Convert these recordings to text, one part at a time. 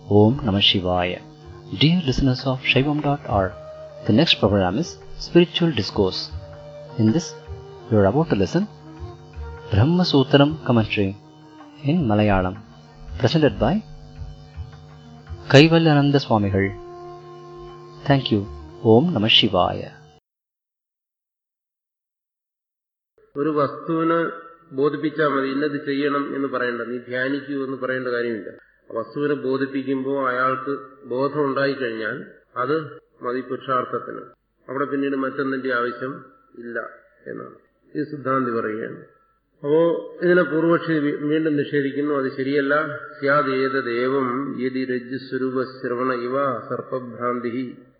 Om Namah Shivaya. Dear listeners of Shaivam.org, the next program is Spiritual Discourse. In this, you are about to listen Brahma Sutram commentary in Malayalam, presented by Kaivalyananda Swamigal. Thank you. Om Namah Shivaya. ഒരു വസ്തുവിനെ ബോധിപ്പിച്ചാൽ മതി ഇന്നത് ചെയ്യണം എന്ന് പറയണ്ട നീ ധ്യാനിക്കൂ എന്ന് പറയേണ്ട കാര്യമില്ല വസ്തുവിനെ ബോധിപ്പിക്കുമ്പോൾ അയാൾക്ക് ബോധം ഉണ്ടായിക്കഴിഞ്ഞാൽ അത് മതി പുരുഷാർത്ഥത്തിന് അവിടെ പിന്നീട് മറ്റൊന്നിന്റെ ആവശ്യം ഇല്ല എന്നാണ് ഈ സിദ്ധാന്തി പറയുകയാണ് അപ്പോ ഇതിനെ പൂർവക്ഷി വീണ്ടും നിഷേധിക്കുന്നു അത് ശരിയല്ല സ്യാദേതദേവം യതി രജ്ജുസ്വരൂപ ശ്രവണ ഇവ സർപ്പഭ്രാന്തി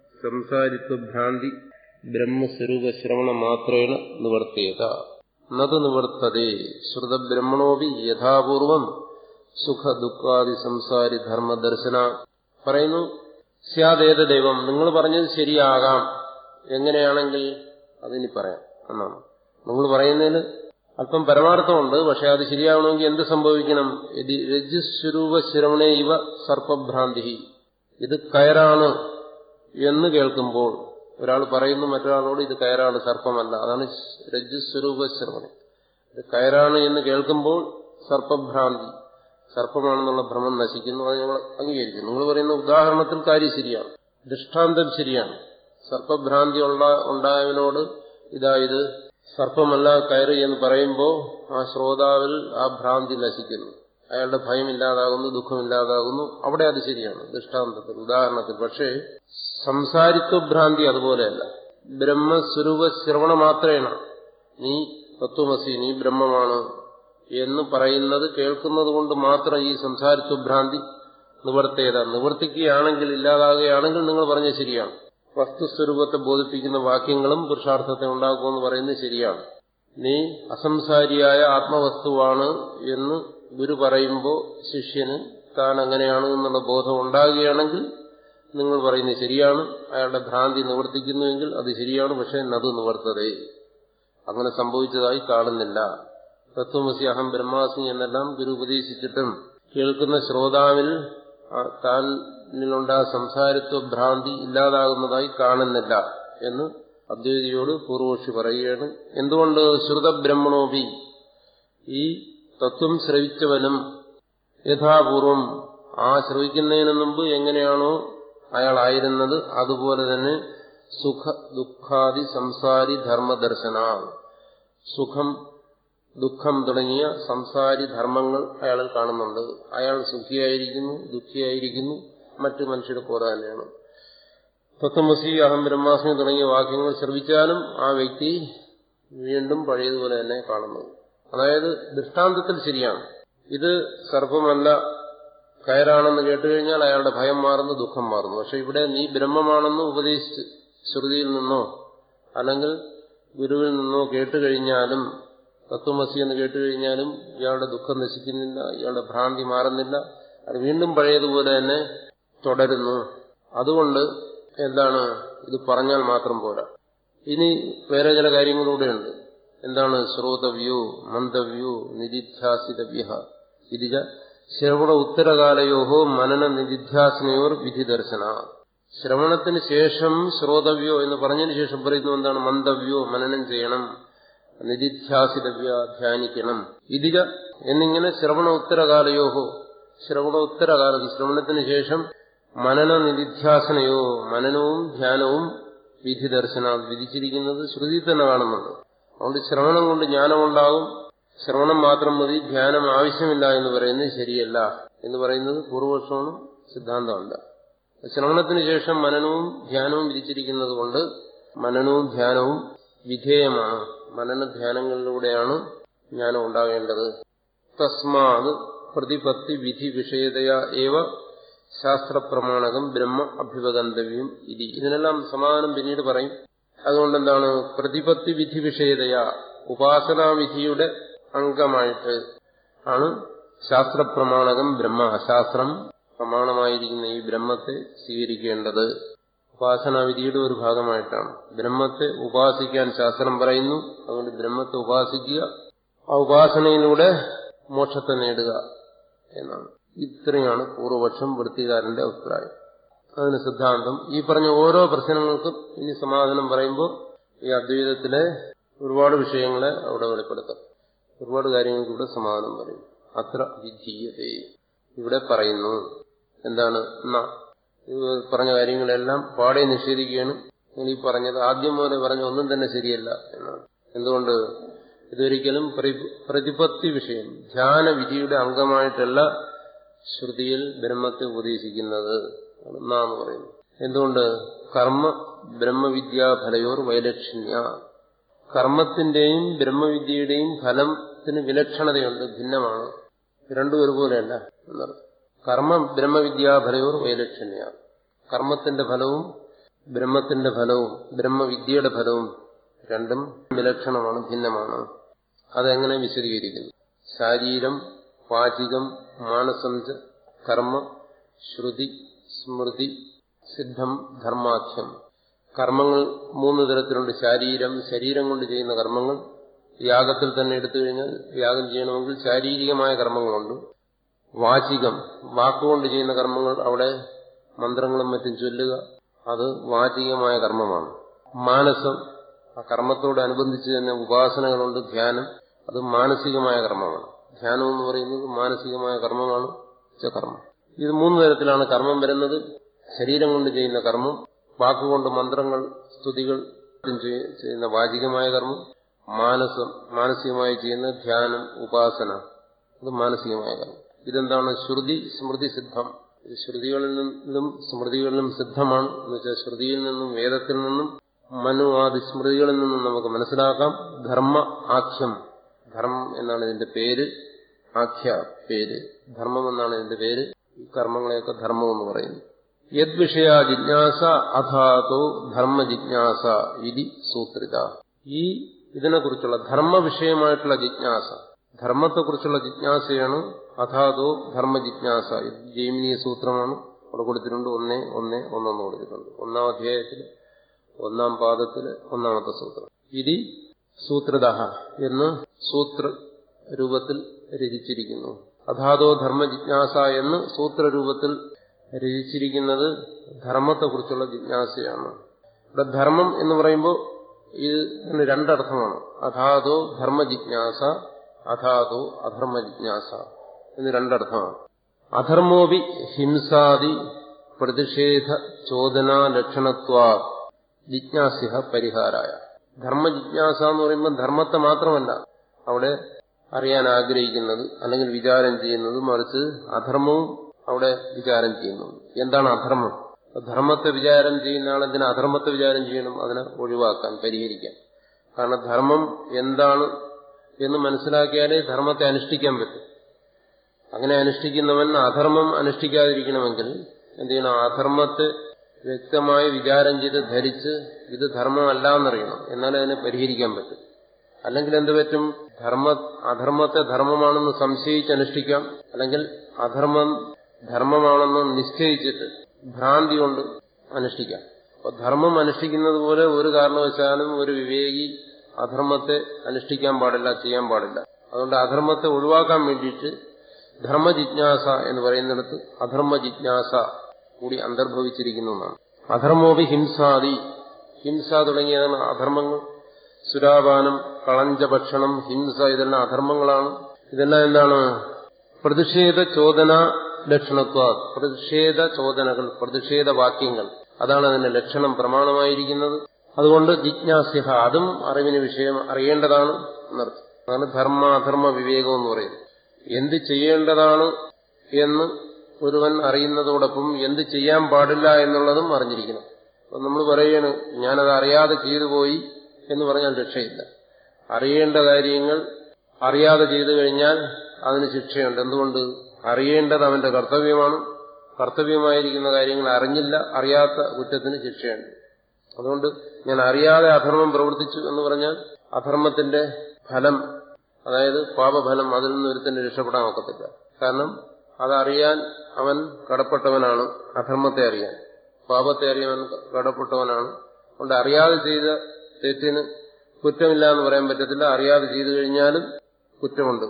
സംസാരിത്വഭ്രാന്തി ബ്രഹ്മസ്വരൂപ ശ്രവണ മാത്രേണ നിവർത്തിയത നത് നിവർത്തതേ ശ്രുതബ്രഹ്മണോപി യഥാപൂർവം സുഖ ദുഃഖാദി സംസാരി ധർമ്മദർശന പറയുന്നു സ്യാദേത ദൈവം നിങ്ങൾ പറഞ്ഞത് ശരിയാകാം എങ്ങനെയാണെങ്കിൽ അതിനി പറയാം എന്നാണ് നിങ്ങൾ പറയുന്നതിന് അല്പം പരമാർത്ഥമുണ്ട് പക്ഷെ അത് ശരിയാവണമെങ്കിൽ എന്ത് സംഭവിക്കണം രജ്ജുസ്വരൂപ ശ്രവണേ ഇവ സർപ്പഭ്രാന്തി ഇത് കയറാണ് എന്ന് കേൾക്കുമ്പോൾ ഒരാൾ പറയുന്നു മറ്റൊരാളോട് ഇത് കയറാണ് സർപ്പമല്ല അതാണ് രജ്ജുസ്വരൂപ ശ്രവണം ഇത് കയറാണ് എന്ന് കേൾക്കുമ്പോൾ സർപ്പഭ്രാന്തി സർപ്പമാണെന്നുള്ള ഭ്രമം നശിക്കുന്നു അത് ഞങ്ങൾ അംഗീകരിക്കുന്നു നിങ്ങൾ പറയുന്ന ഉദാഹരണത്തിൽ കാര്യം ശരിയാണ് ദൃഷ്ടാന്തം ശരിയാണ് സർപ്പഭ്രാന്തി ഉള്ള ഉണ്ടായവനോട് ഇതാ ഇത് സർപ്പമല്ല കയറി എന്ന് പറയുമ്പോൾ ആ ശ്രോതാവിൽ ആ ഭ്രാന്തി നശിക്കുന്നു അയാളുടെ ഭയമില്ലാതാകുന്നു ദുഃഖമില്ലാതാകുന്നു അവിടെ അത് ശരിയാണ് ദൃഷ്ടാന്തത്തിൽ ഉദാഹരണത്തിൽ പക്ഷേ സംസാരിത്വഭ്രാന്തി അതുപോലെയല്ല ബ്രഹ്മസ്വരൂപ ശ്രവണ മാത്രേണ നീ തത്വമസി നീ ബ്രഹ്മമാണ് എന്ന് പറയുന്നത് കേൾക്കുന്നത് കൊണ്ട് മാത്രം ഈ സംസാരിത്വഭ്രാന്തി നിവർത്തേത നിവർത്തിക്കുകയാണെങ്കിൽ ഇല്ലാതാകുകയാണെങ്കിൽ നിങ്ങൾ പറഞ്ഞത് ശരിയാണ് വസ്തുസ്വരൂപത്തെ ബോധിപ്പിക്കുന്ന വാക്യങ്ങളും പുരുഷാർത്ഥത്തെ ഉണ്ടാക്കുമെന്ന് പറയുന്നത് ശരിയാണ് നീ അസംസാരിയായ ആത്മവസ്തുവാണ് എന്ന് ഗുരു പറയുമ്പോൾ ശിഷ്യന് താൻ അങ്ങനെയാണ് എന്നുള്ള ബോധം ഉണ്ടാകുകയാണെങ്കിൽ നിങ്ങൾ പറയുന്നത് ശരിയാണ് അയാളുടെ ഭ്രാന്തി നിവർത്തിക്കുന്നുവെങ്കിൽ അത് ശരിയാണ് പക്ഷെ നത് നിവർത്തതേ അങ്ങനെ സംഭവിച്ചതായി കാണുന്നില്ല തത്വമസി അഹം ബ്രഹ്മാസി എന്നെല്ലാം ഗുരു ഉപദേശിച്ചിട്ടും കേൾക്കുന്ന ശ്രോതാവിൽ താനിലുണ്ടാ സംസാരിത്വ ഭ്രാന്തി ഇല്ലാതാകുന്നതായി കാണുന്നില്ല എന്ന് അദ്വൈതിയോട് പൂർവക്ഷി പറയുകയാണ് എന്തുകൊണ്ട് ശ്രുതബ്രഹ്മണോപി ഈ തത്വം ശ്രവിച്ചവനും യഥാപൂർവം ആ ശ്രവിക്കുന്നതിന് മുമ്പ് എങ്ങനെയാണോ അയാളായിരുന്നത് അതുപോലെ തന്നെ സുഖ ദുഃഖാദി സംസാരി ധർമ്മദർശന സുഖം ദുഃഖം തുടങ്ങിയ സംസാരി ധർമ്മങ്ങൾ അയാളിൽ കാണുന്നുണ്ട് അയാൾ സുഖിയായിരിക്കുന്നു ദുഃഖിയായിരിക്കുന്നു മറ്റു മനുഷ്യരെ പോലെ തന്നെയാണ് തത്വമസി അഹം ബ്രഹ്മാസ്മി തുടങ്ങിയ വാക്യങ്ങൾ ശ്രവിച്ചാലും ആ വ്യക്തി വീണ്ടും പഴയതുപോലെ തന്നെ കാണുന്നു അതായത് ദൃഷ്ടാന്തത്തിൽ ശരിയാണ് ഇത് സർപ്പമല്ല കയറാണെന്ന് കേട്ടുകഴിഞ്ഞാൽ അയാളുടെ ഭയം മാറുന്നു ദുഃഖം മാറുന്നു പക്ഷെ ഇവിടെ നീ ബ്രഹ്മമാണെന്ന് ഉപദേശിച്ച് ശ്രുതിയിൽ നിന്നോ അല്ലെങ്കിൽ ഗുരുവിൽ നിന്നോ കേട്ടുകഴിഞ്ഞാലും തത്വമസി എന്ന് കേട്ടുകഴിഞ്ഞാലും ഇയാളുടെ ദുഃഖം നശിക്കുന്നില്ല ഇയാളുടെ ഭ്രാന്തി മാറുന്നില്ല അത് വീണ്ടും പഴയതുപോലെ തന്നെ തുടരുന്നു അതുകൊണ്ട് എന്താണ് ഇത് പറഞ്ഞാൽ മാത്രം പോരാ ഇനി വേറെ ചില കാര്യങ്ങളൂടെയുണ്ട് എന്താണ് ശ്രോതവ്യോ മന്ദവ്യോ നിരിധ്യാസിതവ്യ ഇതിജ ശ്രവണ ഉത്തരകാലയോഹോ മനന നിരിധ്യാസനയോർ വിധി ദർശന ശ്രവണത്തിന് ശേഷം ശ്രോതവ്യോ എന്ന് പറഞ്ഞതിന് ശേഷം പറയുന്നു എന്താണ് മന്ദവ്യോ മനനം ചെയ്യണം നിരിധ്യാസിതവ്യ ധ്യാനിക്കണം ഇതിജ എന്നിങ്ങനെ ശ്രവണ ഉത്തരകാലയോഹോ ശ്രവണ ഉത്തരകാലത്ത് ശ്രവണത്തിന് ശേഷം മനന നിരിധ്യാസനയോ മനനവും ധ്യാനവും വിധി ദർശന വിധിച്ചിരിക്കുന്നത് ശ്രുതി തന്നെ കാണുന്നുണ്ട് അതുകൊണ്ട് ശ്രവണം കൊണ്ട് ജ്ഞാനമുണ്ടാകും ശ്രവണം മാത്രം മതി ധ്യാനം ആവശ്യമില്ല എന്ന് പറയുന്നത് ശരിയല്ല എന്ന് പറയുന്നത് പൂർവപക്ഷമാണ് സിദ്ധാന്തമല്ല ശ്രവണത്തിന് ശേഷം മനനവും ധ്യാനവും വിധിച്ചിരിക്കുന്നത് കൊണ്ട് മനനവും ധ്യാനവും വിധേയമാണ് മനന ധ്യാനങ്ങളിലൂടെയാണ് ജ്ഞാനം ഉണ്ടാകേണ്ടത് തസ്മാത് പ്രതിപത്തി വിധി വിഷയതയ ഏവ ശാസ്ത്രപ്രമാണകം ബ്രഹ്മ അഭ്യുപഗന്തവ്യം ഇതി ഇതിനെല്ലാം സമാധാനം പിന്നീട് പറയും അതുകൊണ്ട് എന്താണ് പ്രതിപത്തി വിധി വിഷയതയ ഉപാസനാവിധിയുടെ അംഗമായിട്ട് ആണ് ശാസ്ത്രപ്രമാണകം ബ്രഹ്മ ശാസ്ത്രം പ്രമാണമായിരിക്കുന്ന ഈ ബ്രഹ്മത്തെ സ്വീകരിക്കേണ്ടത് ഉപാസനാവിധിയുടെ ഒരു ഭാഗമായിട്ടാണ് ബ്രഹ്മത്തെ ഉപാസിക്കാൻ ശാസ്ത്രം പറയുന്നു അതുകൊണ്ട് ബ്രഹ്മത്തെ ഉപാസിക്കുക ആ ഉപാസനയിലൂടെ മോക്ഷത്തെ നേടുക എന്നാണ് ഇത്രയാണ് പൂർവപക്ഷം വൃത്തികാരന്റെ അഭിപ്രായം അതിന് സിദ്ധാന്തം ഈ പറഞ്ഞ ഓരോ പ്രശ്നങ്ങൾക്കും ഇനി സമാധാനം പറയുമ്പോൾ ഈ അദ്വൈതത്തിലെ ഒരുപാട് വിഷയങ്ങളെ അവിടെ വെളിപ്പെടുത്തും ഒരുപാട് കാര്യങ്ങൾക്ക് ഇവിടെ സമാധാനം പറയും അത്ര വിധീയതേ ഇവിടെ പറയുന്നു എന്താണ് എന്നാ ഇത് പറഞ്ഞ കാര്യങ്ങളെല്ലാം പാടെ നിഷേധിക്കുകയാണ് നിങ്ങൾ ഈ പറഞ്ഞത് ആദ്യം മുതലേ പറഞ്ഞ ഒന്നും തന്നെ ശരിയല്ല എന്നാണ് എന്തുകൊണ്ട് ഇതൊരിക്കലും പ്രതിപത്തി വിഷയം ധ്യാന വിധിയുടെ അംഗമായിട്ടല്ല ശ്രുതിയിൽ ബ്രഹ്മത്തെ ഉപദേശിക്കുന്നത് എന്നാന്ന് പറയുന്നു എന്തുകൊണ്ട് കർമ്മ ബ്രഹ്മവിദ്യാഫലയോർ വൈലക്ഷണ്യ കർമ്മത്തിന്റെയും ബ്രഹ്മവിദ്യയുടെയും ഫലത്തിന് വിലക്ഷണതയുണ്ട് ഭിന്നമാണ് രണ്ടും ഒരുപോലെയല്ല എന്നർത്ഥം കർമ്മ ബ്രഹ്മവിദ്യാഫലയോർ വൈലക്ഷണ്യ കർമ്മത്തിന്റെ ഫലവും ബ്രഹ്മത്തിന്റെ ഫലവും ബ്രഹ്മവിദ്യയുടെ ഫലവും രണ്ടും വിലക്ഷണമാണ് ഭിന്നമാണ് അതെങ്ങനെ വിശദീകരിക്കുന്നു ശാരീരം വാചികം മാനസം കർമ്മ ശ്രുതി സ്മൃതി സിദ്ധം ധർമാഖ്യം കർമ്മങ്ങൾ മൂന്ന് തരത്തിലുണ്ട് ശാരീരം ശരീരം കൊണ്ട് ചെയ്യുന്ന കർമ്മങ്ങൾ യാഗത്തിൽ തന്നെ എടുത്തു കഴിഞ്ഞാൽ യാഗം ചെയ്യണമെങ്കിൽ ശാരീരികമായ കർമ്മങ്ങളുണ്ട് വാചികം വാക്കുകൊണ്ട് ചെയ്യുന്ന കർമ്മങ്ങൾ അവിടെ മന്ത്രങ്ങളും മറ്റും ചൊല്ലുക അത് വാചികമായ കർമ്മമാണ് മാനസം ആ കർമ്മത്തോടനുബന്ധിച്ച് തന്നെ ഉപാസനകളുണ്ട് ധ്യാനം അത് മാനസികമായ കർമ്മമാണ് ധ്യാനം എന്ന് പറയുന്നത് മാനസികമായ കർമ്മമാണ് കർമ്മം ഇത് മൂന്ന് തരത്തിലാണ് കർമ്മം വരുന്നത് ശരീരം കൊണ്ട് ചെയ്യുന്ന കർമ്മം വാക്കുകൊണ്ട് മന്ത്രങ്ങൾ സ്തുതികൾ ചെയ്യുന്ന വാചികമായ കർമ്മം മാനസം മാനസികമായി ചെയ്യുന്ന ധ്യാനം ഉപാസന അത് മാനസികമായ കർമ്മം ഇതെന്താണ് ശ്രുതി സ്മൃതി സിദ്ധം ഇത് ശ്രുതികളിൽ നിന്നും സ്മൃതികളിലും സിദ്ധമാണ് എന്ന് വെച്ചാൽ ശ്രുതിയിൽ നിന്നും വേദത്തിൽ നിന്നും മനു ആദി സ്മൃതികളിൽ നിന്നും നമുക്ക് മനസ്സിലാക്കാം ധർമ്മ ആഖ്യം ധർമ്മം എന്നാണ് ഇതിന്റെ പേര് ആഖ്യ പേര് ധർമ്മം എന്നാണ് ഇതിന്റെ പേര് ഈ കർമ്മങ്ങളെയൊക്കെ ധർമ്മം എന്ന് പറയുന്നു യദ്വിഷയ ജിജ്ഞാസ അഥാതോ ധർമ്മ ജിജ്ഞാസ ഇതി സൂത്രിത ഈ ഇതിനെക്കുറിച്ചുള്ള ധർമ്മ വിഷയമായിട്ടുള്ള ജിജ്ഞാസ ധർമ്മത്തെക്കുറിച്ചുള്ള ജിജ്ഞാസയാണ് അഥാതോ ധർമ്മ ജിജ്ഞാസ ഇത് ജൈമിനീയ സൂത്രമാണ് അവിടെ കൊടുത്തിട്ടുണ്ട് ഒന്നേ ഒന്നേ ഒന്നെന്ന് കൊടുത്തിട്ടുണ്ട് ഒന്നാം അധ്യായത്തിൽ ഒന്നാം പാദത്തില് ഒന്നാമത്തെ സൂത്രം ഇതി സൂത്രത എന്ന് സൂത്ര രൂപത്തിൽ രചിച്ചിരിക്കുന്നു അഥാതോ ധർമ്മ ജിജ്ഞാസ എന്ന് സൂത്രരൂപത്തിൽ രചിച്ചിരിക്കുന്നത് ധർമ്മത്തെക്കുറിച്ചുള്ള ജിജ്ഞാസയാണ് ഇവിടെ ധർമ്മം എന്ന് പറയുമ്പോൾ ഇതിന് രണ്ടർത്ഥമാണ് അഥാതോ ധർമ്മ ജിജ്ഞാസ അഥാതോ അധർമ്മ ജിജ്ഞാസ എന്ന് രണ്ടർത്ഥമാണ് അധർമ്മോപി ഹിംസാദി പ്രതിഷേധ ചോദന ലക്ഷണത്വാ ജിജ്ഞാസ്യ പരിഹാരായ ധർമ്മ ജിജ്ഞാസ എന്ന് പറയുമ്പോൾ ധർമ്മത്തെ മാത്രമല്ല അവിടെ അറിയാൻ ആഗ്രഹിക്കുന്നത് അല്ലെങ്കിൽ വിചാരം ചെയ്യുന്നത് മറിച്ച് അധർമ്മവും അവിടെ വിചാരം ചെയ്യുന്നു എന്താണ് അധർമ്മം ധർമ്മത്തെ വിചാരം ചെയ്യുന്ന ആൾ എന്തിനാ അധർമ്മത്തെ വിചാരം ചെയ്യണം അതിനെ ഒഴിവാക്കാൻ പരിഹരിക്കാൻ കാരണം ധർമ്മം എന്താണ് എന്ന് മനസ്സിലാക്കിയാലേ ധർമ്മത്തെ അനുഷ്ഠിക്കാൻ പറ്റും അങ്ങനെ അനുഷ്ഠിക്കുന്നവൻ അധർമ്മം അനുഷ്ഠിക്കാതിരിക്കണമെങ്കിൽ എന്ത് ചെയ്യണം അധർമ്മത്തെ വ്യക്തമായി വിചാരം ചെയ്ത് ധരിച്ച് ഇത് ധർമ്മമല്ല എന്നറിയണം എന്നാലേ അതിനെ പരിഹരിക്കാൻ പറ്റും അല്ലെങ്കിൽ എന്ത് പറ്റും ധർമ്മ അധർമ്മത്തെ ധർമ്മമാണെന്ന് സംശയിച്ച് അനുഷ്ഠിക്കാം അല്ലെങ്കിൽ അധർമ്മം ധർമ്മമാണെന്ന് നിശ്ചയിച്ചിട്ട് ഭ്രാന്തി കൊണ്ട് അനുഷ്ഠിക്കാം അപ്പൊ ധർമ്മം അനുഷ്ഠിക്കുന്നത് പോലെ ഒരു കാരണവശാലും ഒരു വിവേകി അധർമ്മത്തെ അനുഷ്ഠിക്കാൻ പാടില്ല ചെയ്യാൻ പാടില്ല അതുകൊണ്ട് അധർമ്മത്തെ ഒഴിവാക്കാൻ വേണ്ടിയിട്ട് ധർമ്മ ജിജ്ഞാസ എന്ന് പറയുന്നിടത്ത് അധർമ്മ ജിജ്ഞാസ കൂടി അന്തർഭവിച്ചിരിക്കുന്നു എന്നാണ് അധർമ്മോപി ഹിംസാദി ഹിംസ തുടങ്ങിയതാണ് അധർമ്മങ്ങൾ സുരാപാനം കളഞ്ച ഭക്ഷണം ഹിംസ ഇതെല്ലാം അധർമ്മങ്ങളാണ് ഇതെല്ലാം എന്താണ് പ്രതിഷേധ ചോദന ലക്ഷണത്വ പ്രതിഷേധ ചോദനകൾ പ്രതിഷേധ വാക്യങ്ങൾ അതാണ് അതിന്റെ ലക്ഷണം പ്രമാണമായിരിക്കുന്നത് അതുകൊണ്ട് ജിജ്ഞാസ്യ അതും അറിവിന് വിഷയം അറിയേണ്ടതാണ് എന്നർത്ഥം അതാണ് ധർമ്മ അധർമ്മ വിവേകം എന്ന് പറയുന്നത് എന്ത് ചെയ്യേണ്ടതാണ് എന്ന് ഒരുവൻ അറിയുന്നതോടൊപ്പം എന്ത് ചെയ്യാൻ പാടില്ല എന്നുള്ളതും അറിഞ്ഞിരിക്കണം അപ്പൊ നമ്മൾ പറയാണ് ഞാനത് അറിയാതെ ചെയ്തു പോയി എന്ന് പറഞ്ഞാൽ രക്ഷയില്ല അറിയേണ്ട കാര്യങ്ങൾ അറിയാതെ ചെയ്തു കഴിഞ്ഞാൽ അതിന് ശിക്ഷയുണ്ട് എന്തുകൊണ്ട് അറിയേണ്ടത് അവന്റെ കർത്തവ്യമാണ് കർത്തവ്യമായിരിക്കുന്ന കാര്യങ്ങൾ അറിഞ്ഞില്ല അറിയാത്ത കുറ്റത്തിന് ശിക്ഷയുണ്ട് അതുകൊണ്ട് ഞാൻ അറിയാതെ അധർമ്മം പ്രവർത്തിച്ചു എന്ന് പറഞ്ഞാൽ അധർമ്മത്തിന്റെ ഫലം അതായത് പാപഫലം അതിൽ നിന്ന് ഒരുത്തന്നെ രക്ഷപ്പെടാൻ ഒക്കത്തില്ല കാരണം അതറിയാൻ അവൻ കടപ്പെട്ടവനാണ് അധർമ്മത്തെ അറിയാൻ പാപത്തെ അറിയാൻ കടപ്പെട്ടവനാണ് അതുകൊണ്ട് അറിയാതെ ചെയ്ത തെറ്റിന് കുറ്റമില്ല എന്ന് പറയാൻ പറ്റത്തില്ല അറിയാതെ ചെയ്തു കഴിഞ്ഞാലും കുറ്റമുണ്ട്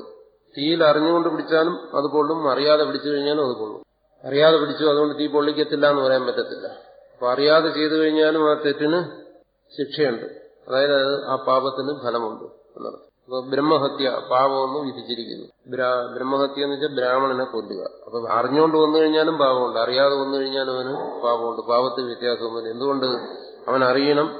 തീയിൽ അറിഞ്ഞുകൊണ്ട് പിടിച്ചാലും അത് പൊള്ളും അറിയാതെ പിടിച്ചു കഴിഞ്ഞാലും അത് പൊള്ളും അറിയാതെ പിടിച്ചു അതുകൊണ്ട് തീ പൊള്ളിക്കത്തില്ല എന്ന് പറയാൻ പറ്റത്തില്ല അപ്പൊ അറിയാതെ ചെയ്തു കഴിഞ്ഞാലും ആ തെറ്റിന് ശിക്ഷയുണ്ട് അതായത് അത് ആ പാപത്തിന് ഫലമുണ്ട് എന്നർത്ഥം അപ്പൊ ബ്രഹ്മഹത്യ പാപമെന്ന് വിധിച്ചിരിക്കുന്നു ബ്രഹ്മഹത്യ എന്ന് വെച്ചാൽ ബ്രാഹ്മണനെ കൊല്ലുക അപ്പൊ അറിഞ്ഞുകൊണ്ട് വന്നു കഴിഞ്ഞാലും പാപമുണ്ട് അറിയാതെ വന്നു കഴിഞ്ഞാലും അവന് പാപമുണ്ട് പാപത്തിൽ വ്യത്യാസമൊന്നുമില്ല എന്തുകൊണ്ട് അവൻ അറിയണം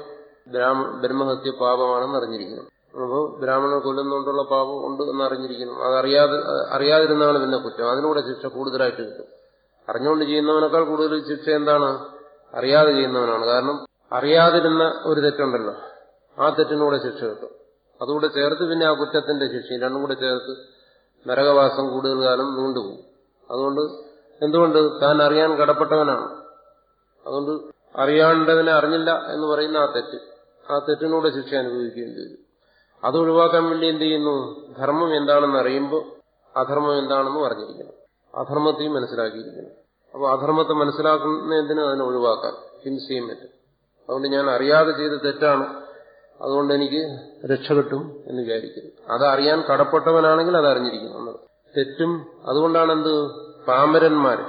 ബ്രഹ്മഹത്യ പാപമാണെന്ന് അറിഞ്ഞിരിക്കണം അപ്പോൾ ബ്രാഹ്മണനെ കൊല്ലുന്നതുകൊണ്ടുള്ള പാപം ഉണ്ട് എന്ന് അറിഞ്ഞിരിക്കണം അത് അറിയാതെ അറിയാതിരുന്നാണ് പിന്നെ കുറ്റം അതിനൂടെ ശിക്ഷ കൂടുതലായിട്ട് കിട്ടും അറിഞ്ഞുകൊണ്ട് ചെയ്യുന്നവനേക്കാൾ കൂടുതൽ ശിക്ഷ എന്താണ് അറിയാതെ ചെയ്യുന്നവനാണ് കാരണം അറിയാതിരുന്ന ഒരു തെറ്റുണ്ടല്ലോ ആ തെറ്റിനൂടെ ശിക്ഷ കിട്ടും അതുകൂടെ ചേർത്ത് പിന്നെ ആ കുറ്റത്തിന്റെ ശിക്ഷയും രണ്ടും കൂടെ ചേർത്ത് നരകവാസം കൂടുതൽ കാലം നീണ്ടുപോകും അതുകൊണ്ട് എന്തുകൊണ്ട് താൻ അറിയാൻ കടപ്പെട്ടവനാണ് അതുകൊണ്ട് അറിയാണ്ടതിനെ അറിഞ്ഞില്ല എന്ന് പറയുന്ന ആ തെറ്റ് ആ തെറ്റിനൂടെ ശിക്ഷ അനുഭവിക്കേണ്ടി വരും അത് ഒഴിവാക്കാൻ വേണ്ടി എന്ത് ചെയ്യുന്നു ധർമ്മം എന്താണെന്ന് അറിയുമ്പോൾ അധർമ്മം എന്താണെന്ന് അറിഞ്ഞിരിക്കണം അധർമ്മത്തെയും മനസ്സിലാക്കിയിരിക്കണം അപ്പോൾ അധർമ്മത്തെ മനസ്സിലാക്കുന്നതിന് അതിനെ ഒഴിവാക്കാൻ ഹിംസയും പറ്റും അതുകൊണ്ട് ഞാൻ അറിയാതെ ചെയ്ത തെറ്റാണ് അതുകൊണ്ട് എനിക്ക് രക്ഷ കിട്ടും എന്ന് വിചാരിക്കുന്നു അത് അറിയാൻ കടപ്പെട്ടവനാണെങ്കിൽ അത് അറിഞ്ഞിരിക്കുന്നു തെറ്റും അതുകൊണ്ടാണ് എന്ത് പാമരന്മാര്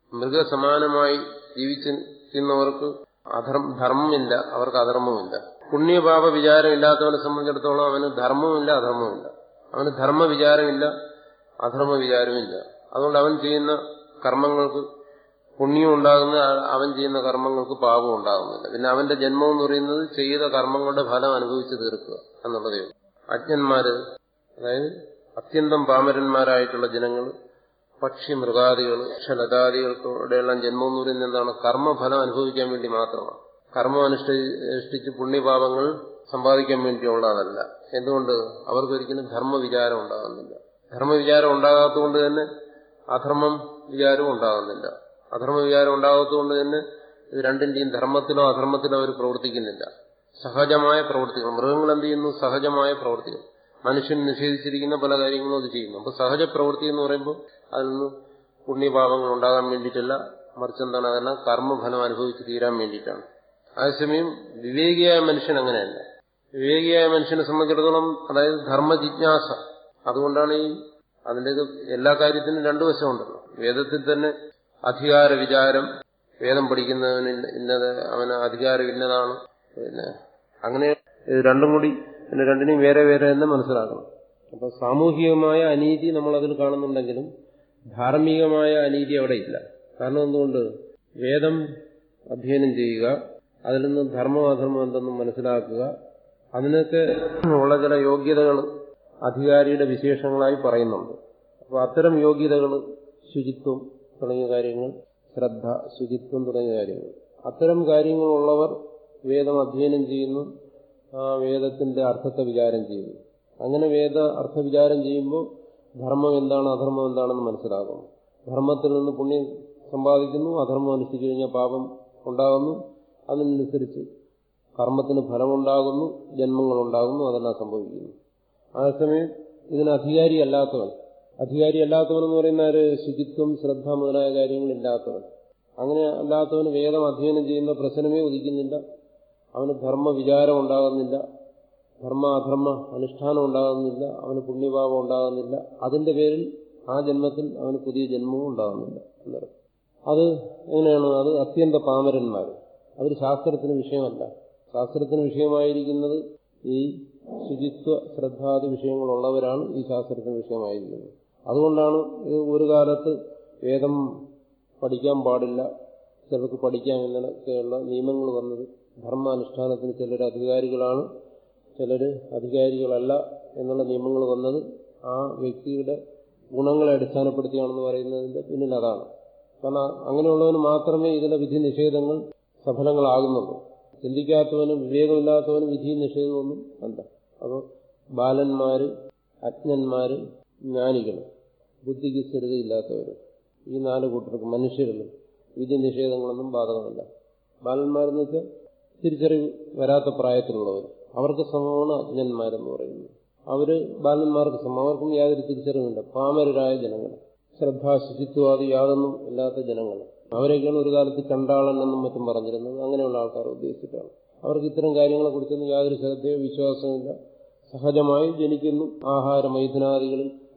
മൃഗസമാനമായി ജീവിച്ചിരിക്കുന്നവർക്ക് അധർമ്മ ധർമ്മമില്ല അവർക്ക് അധർമ്മമില്ല പുണ്യപാപ വിചാരം ഇല്ലാത്തവനെ സംബന്ധിച്ചിടത്തോളം അവന് ധർമ്മമില്ല അധർമ്മമില്ല അവന് ധർമ്മ വിചാരമില്ല അധർമ്മ വിചാരമില്ല അതുകൊണ്ട് അവൻ ചെയ്യുന്ന കർമ്മങ്ങൾക്ക് പുണ്യം ഉണ്ടാകുന്ന അവൻ ചെയ്യുന്ന കർമ്മങ്ങൾക്ക് പാപം ഉണ്ടാകുന്നില്ല പിന്നെ അവന്റെ ജന്മം എന്ന് പറയുന്നത് ചെയ്ത കർമ്മങ്ങളുടെ ഫലം അനുഭവിച്ചു തീർക്കുക എന്നുള്ളതേ ഉള്ളൂ അജ്ഞന്മാര് അതായത് അത്യന്തം പാമരന്മാരായിട്ടുള്ള ജനങ്ങൾ പക്ഷി മൃഗാദികൾ ക്ഷലതാദികൾക്കുടെയെല്ലാം ജന്മം എന്ന് പറയുന്നത് എന്താണ് കർമ്മഫലം അനുഭവിക്കാൻ വേണ്ടി മാത്രമാണ് കർമ്മം അനുഷ്ഠിച്ച് പുണ്യപാപങ്ങൾ സമ്പാദിക്കാൻ വേണ്ടിയുള്ളതല്ല എന്തുകൊണ്ട് അവർക്കൊരിക്കലും ധർമ്മവിചാരം ഉണ്ടാകുന്നില്ല ധർമ്മവിചാരം ഉണ്ടാകാത്തതുകൊണ്ട് തന്നെ അധർമ്മം വിചാരവും ഉണ്ടാകുന്നില്ല അധർമ്മ വിചാരം ഉണ്ടാകാത്തതുകൊണ്ട് തന്നെ ഇത് രണ്ടിന്റെയും ധർമ്മത്തിലോ അധർമ്മത്തിലോ അവർ പ്രവർത്തിക്കുന്നില്ല സഹജമായ പ്രവൃത്തികൾ മൃഗങ്ങൾ എന്ത് ചെയ്യുന്നു സഹജമായ പ്രവൃത്തികൾ മനുഷ്യൻ നിഷേധിച്ചിരിക്കുന്ന പല കാര്യങ്ങളും അത് ചെയ്യുന്നു അപ്പൊ സഹജ പ്രവൃത്തി എന്ന് പറയുമ്പോൾ അതിൽ നിന്ന് പുണ്യപാപങ്ങൾ ഉണ്ടാകാൻ വേണ്ടിയിട്ടല്ല മറിച്ച് എന്താണ് അതെല്ലാം കർമ്മഫലം അനുഭവിച്ച് തീരാൻ വേണ്ടിയിട്ടാണ് അതേസമയം വിവേകിയായ മനുഷ്യൻ അങ്ങനെയല്ല വിവേകിയായ മനുഷ്യനെ സംബന്ധിച്ചിടത്തോളം അതായത് ധർമ്മ ജിജ്ഞാസ അതുകൊണ്ടാണ് ഈ അതിൻ്റെ എല്ലാ കാര്യത്തിനും രണ്ടു വശമുണ്ടല്ലോ വേദത്തിൽ തന്നെ അധികാര വിചാരം വേദം പഠിക്കുന്നവന് ഇന്നത് അവന് അധികാരം ഇന്നതാണ് പിന്നെ അങ്ങനെ ഇത് രണ്ടും കൂടി പിന്നെ രണ്ടിനെയും വേറെ വേറെ തന്നെ മനസ്സിലാക്കണം അപ്പൊ സാമൂഹികമായ അനീതി നമ്മൾ അതിൽ കാണുന്നുണ്ടെങ്കിലും ധാർമ്മികമായ അനീതി അവിടെ ഇല്ല കാരണം എന്തുകൊണ്ട് വേദം അധ്യയനം ചെയ്യുക അതിൽ നിന്ന് ധർമ്മം അധർമ്മം എന്തെന്നും മനസ്സിലാക്കുക അതിനൊക്കെ ഉള്ള ചില യോഗ്യതകൾ അധികാരിയുടെ വിശേഷങ്ങളായി പറയുന്നുണ്ട് അപ്പോൾ അത്തരം യോഗ്യതകൾ ശുചിത്വം തുടങ്ങിയ കാര്യങ്ങൾ ശ്രദ്ധ ശുചിത്വം തുടങ്ങിയ കാര്യങ്ങൾ അത്തരം കാര്യങ്ങളുള്ളവർ വേദം അധ്യയനം ചെയ്യുന്നു ആ വേദത്തിന്റെ അർത്ഥത്തെ വിചാരം ചെയ്യുന്നു അങ്ങനെ വേദ അർത്ഥവിചാരം ചെയ്യുമ്പോൾ ധർമ്മം എന്താണ് അധർമ്മം എന്താണെന്ന് മനസ്സിലാകുന്നു ധർമ്മത്തിൽ നിന്ന് പുണ്യം സമ്പാദിക്കുന്നു അധർമ്മം അനുസരിച്ച് കഴിഞ്ഞാൽ പാപം ഉണ്ടാകുന്നു അതിനനുസരിച്ച് കർമ്മത്തിന് ഫലമുണ്ടാകുന്നു ജന്മങ്ങൾ ഉണ്ടാകുന്നു അതെല്ലാം സംഭവിക്കുന്നു അതേസമയം ഇതിന് അധികാരിയല്ലാത്തവൻ അധികാരിയല്ലാത്തവൻ എന്ന് പറയുന്ന ഒരു ശുചിത്വം ശ്രദ്ധ മുതലായ കാര്യങ്ങളില്ലാത്തവൻ അങ്ങനെ അല്ലാത്തവന് വേദം അധ്യയനം ചെയ്യുന്ന പ്രശ്നമേ ഉദിക്കുന്നില്ല അവന് ധർമ്മ വിചാരം ഉണ്ടാകുന്നില്ല ധർമ്മ അധർമ്മ അനുഷ്ഠാനം ഉണ്ടാകുന്നില്ല അവന് പുണ്യഭാവം ഉണ്ടാകുന്നില്ല അതിന്റെ പേരിൽ ആ ജന്മത്തിൽ അവന് പുതിയ ജന്മവും ഉണ്ടാകുന്നില്ല എന്നർത്ഥം അത് എങ്ങനെയാണ് അത് അത്യന്ത പാമരന്മാർ അവർ ശാസ്ത്രത്തിന് വിഷയമല്ല ശാസ്ത്രത്തിന് വിഷയമായിരിക്കുന്നത് ഈ ശുചിത്വ ശ്രദ്ധാദി വിഷയങ്ങളുള്ളവരാണ് ഈ ശാസ്ത്രത്തിന് വിഷയമായിരിക്കുന്നത് അതുകൊണ്ടാണ് ഇത് ഒരു കാലത്ത് വേദം പഠിക്കാൻ പാടില്ല ചിലർക്ക് പഠിക്കാം എന്നൊക്കെയുള്ള നിയമങ്ങൾ വന്നത് ധർമാനുഷ്ഠാനത്തിന് ചിലർ അധികാരികളാണ് ചിലർ അധികാരികളല്ല എന്നുള്ള നിയമങ്ങൾ വന്നത് ആ വ്യക്തിയുടെ ഗുണങ്ങളെ അടിസ്ഥാനപ്പെടുത്തിയാണെന്ന് പറയുന്നതിന്റെ പിന്നിൽ അതാണ് കാരണം അങ്ങനെയുള്ളവന് മാത്രമേ ഇതിലെ വിധി നിഷേധങ്ങൾ സഫലങ്ങളാകുന്നുള്ളൂ ചിന്തിക്കാത്തവനും വിവേകമില്ലാത്തവനും വിധി നിഷേധമൊന്നും അല്ല അപ്പോൾ ബാലന്മാര് അജ്ഞന്മാര് ജ്ഞാനികൾ ബുദ്ധിക്ക് സ്ഥിരതയില്ലാത്തവർ ഈ നാല് കൂട്ടർക്ക് മനുഷ്യരിൽ വിധി നിഷേധങ്ങളൊന്നും ബാധകമല്ല ബാലന്മാരെന്ന് വെച്ചാൽ തിരിച്ചറിവ് വരാത്ത പ്രായത്തിലുള്ളവർ അവർക്ക് സമമാണ് അജ്ഞന്മാരെന്ന് പറയുന്നത് അവര് ബാലന്മാർക്ക് സമം അവർക്കും യാതൊരു തിരിച്ചറിവില്ല പാമരരായ ജനങ്ങൾ ശ്രദ്ധാശുചിത്വാദി യാതൊന്നും ഇല്ലാത്ത ജനങ്ങൾ അവരെയൊക്കെയാണ് ഒരു കാലത്ത് ചണ്ടാളൻ എന്നും മറ്റും പറഞ്ഞിരുന്നത് അങ്ങനെയുള്ള ആൾക്കാർ ഉദ്ദേശിച്ചിട്ടാണ് അവർക്ക് ഇത്തരം കാര്യങ്ങളെ കുറിച്ചൊന്നും യാതൊരു ശ്രദ്ധയോ വിശ്വാസമില്ല സഹജമായി ജനിക്കുന്നു ആഹാര മൈഥുനാദികളിൽ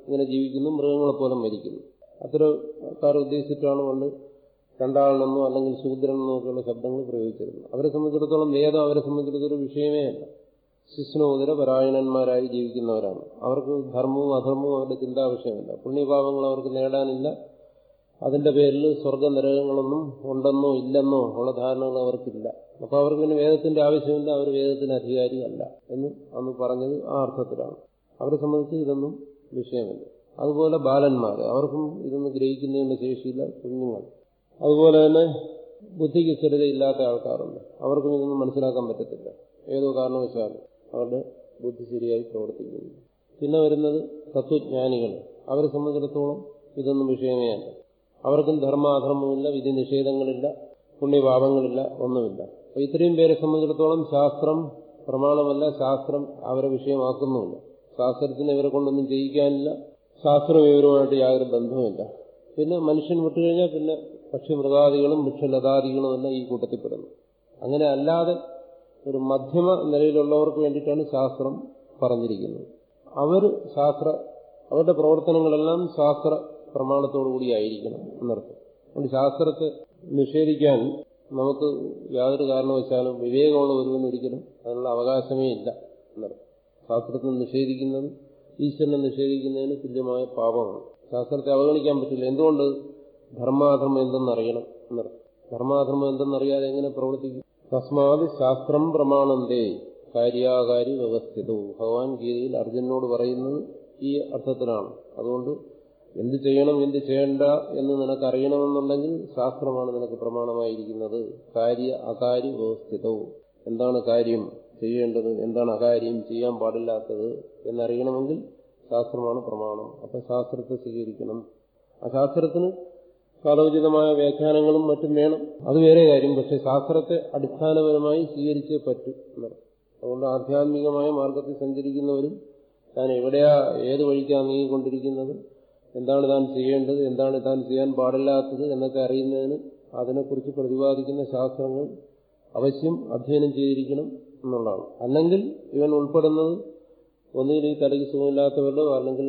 ഇങ്ങനെ ജീവിക്കുന്നു മൃഗങ്ങളെ പോലെ മരിക്കുന്നു അത്തരക്കാർ ഉദ്ദേശിച്ചിട്ടാണ് പണ്ട് രണ്ടാളെന്നോ അല്ലെങ്കിൽ ശൂദ്രനെന്നോ ഒക്കെയുള്ള ശബ്ദങ്ങൾ പ്രയോഗിച്ചിരുന്നത് അവരെ സംബന്ധിച്ചിടത്തോളം വേദം അവരെ സംബന്ധിച്ചിടത്തോളം ഒരു വിഷയമേ അല്ല ശിഷ്ണോദര പരായണന്മാരായി ജീവിക്കുന്നവരാണ് അവർക്ക് ധർമ്മവും അധർമ്മവും അവരുടെ ചിന്താ വിഷയമല്ല പുണ്യപാപങ്ങൾ അവർക്ക് നേടാനില്ല അതിന്റെ പേരിൽ സ്വർഗ നരകങ്ങളൊന്നും ഉണ്ടെന്നോ ഇല്ലെന്നോ ഉള്ള ധാരണകൾ അവർക്കില്ല അപ്പൊ അവർക്ക് പിന്നെ വേദത്തിന്റെ ആവശ്യമില്ല അവർ വേദത്തിന് അധികാരിയല്ല എന്ന് അന്ന് പറഞ്ഞത് ആ അർത്ഥത്തിലാണ് അവരെ സംബന്ധിച്ച് ഇതൊന്നും വിഷയമില്ല അതുപോലെ ബാലന്മാർ അവർക്കും ഇതൊന്നും ഗ്രഹിക്കുന്നതിന്റെ ശേഷിയില്ല കുഞ്ഞുങ്ങൾ അതുപോലെ തന്നെ ബുദ്ധിക്ക് സ്ഥിരതയില്ലാത്ത ആൾക്കാരുണ്ട് അവർക്കും ഇതൊന്നും മനസ്സിലാക്കാൻ പറ്റത്തില്ല ഏതോ കാരണവശാലും അവരുടെ ബുദ്ധി ശരിയായി പ്രവർത്തിക്കുന്നു പിന്നെ വരുന്നത് തത്വജ്ഞാനികൾ അവരെ സംബന്ധിച്ചിടത്തോളം ഇതൊന്നും വിഷയമേ അല്ല അവർക്കും ധർമാധർമ്മമില്ല വിധി നിഷേധങ്ങളില്ല പുണ്യപാപങ്ങളില്ല ഒന്നുമില്ല അപ്പൊ ഇത്രയും പേരെ സംബന്ധിച്ചിടത്തോളം ശാസ്ത്രം പ്രമാണമല്ല ശാസ്ത്രം അവരെ വിഷയമാക്കുന്നുമില്ല ശാസ്ത്രത്തിന് ഇവരെ കൊണ്ടൊന്നും ചെയ്യിക്കാനില്ല ശാസ്ത്രം ഇവരുമായിട്ട് യാതൊരു ബന്ധവുമില്ല പിന്നെ മനുഷ്യൻ വിട്ടുകഴിഞ്ഞാൽ പിന്നെ പക്ഷിമൃഗാദികളും വൃക്ഷലതാദികളും എല്ലാം ഈ കൂട്ടത്തിൽപ്പെടുന്നു അങ്ങനെ അല്ലാതെ ഒരു മധ്യമ നിലയിലുള്ളവർക്ക് വേണ്ടിയിട്ടാണ് ശാസ്ത്രം പറഞ്ഞിരിക്കുന്നത് അവർ ശാസ്ത്ര അവരുടെ പ്രവർത്തനങ്ങളെല്ലാം ശാസ്ത്ര പ്രമാണത്തോടുകൂടി ആയിരിക്കണം എന്നർത്ഥം അതുകൊണ്ട് ശാസ്ത്രത്തെ നിഷേധിക്കാൻ നമുക്ക് യാതൊരു കാരണവശാലും വിവേകമുള്ള ഒരുവന് ഒരിക്കലും അതിനുള്ള അവകാശമേ ഇല്ല എന്നർത്ഥം ശാസ്ത്രത്തെ നിഷേധിക്കുന്നത് ഈശ്വരനെ നിഷേധിക്കുന്നതിന് തുല്യമായ പാപമാണ് ശാസ്ത്രത്തെ അവഗണിക്കാൻ പറ്റില്ല എന്തുകൊണ്ട് ധർമാധർമ്മം എന്തെന്നറിയണം എന്നർത്ഥം ധർമാധർമ്മം എന്തെന്നറിയാതെ എങ്ങനെ പ്രവർത്തിക്കും തസ്മാത് ശാസ്ത്രം പ്രമാണന്തേ കാര്യാകാരി വ്യവസ്ഥിതവും ഭഗവാൻ ഗീതയിൽ അർജുനോട് പറയുന്നത് ഈ അർത്ഥത്തിലാണ് അതുകൊണ്ട് എന്ത് ചെയ്യണം എന്ത് ചെയ്യണ്ട എന്ന് നിനക്ക് അറിയണമെന്നുണ്ടെങ്കിൽ ശാസ്ത്രമാണ് നിനക്ക് പ്രമാണമായിരിക്കുന്നത് കാര്യ അകാര്യ വ്യവസ്ഥിതവും എന്താണ് കാര്യം ചെയ്യേണ്ടത് എന്താണ് അകാര്യം ചെയ്യാൻ പാടില്ലാത്തത് എന്നറിയണമെങ്കിൽ ശാസ്ത്രമാണ് പ്രമാണം അപ്പൊ ശാസ്ത്രത്തെ സ്വീകരിക്കണം ആ ശാസ്ത്രത്തിന് കാലോചിതമായ വ്യാഖ്യാനങ്ങളും മറ്റും വേണം അത് വേറെ കാര്യം പക്ഷെ ശാസ്ത്രത്തെ അടിസ്ഥാനപരമായി സ്വീകരിച്ചേ പറ്റൂ എന്നർത്ഥം അതുകൊണ്ട് ആധ്യാത്മികമായ മാർഗത്തിൽ സഞ്ചരിക്കുന്നവരും താൻ എവിടെയാ ഏത് വഴിക്കാണ് നീങ്ങിക്കൊണ്ടിരിക്കുന്നത് എന്താണ് താൻ ചെയ്യേണ്ടത് എന്താണ് താൻ ചെയ്യാൻ പാടില്ലാത്തത് എന്നൊക്കെ അറിയുന്നതിന് അതിനെക്കുറിച്ച് പ്രതിപാദിക്കുന്ന ശാസ്ത്രങ്ങൾ അവശ്യം അധ്യയനം ചെയ്തിരിക്കണം എന്നുള്ളതാണ് അല്ലെങ്കിൽ ഇവൻ ഉൾപ്പെടുന്നത് ഒന്നുകിൽ ഈ തലയ്ക്ക് സുഖമില്ലാത്തവരുടെയോ അല്ലെങ്കിൽ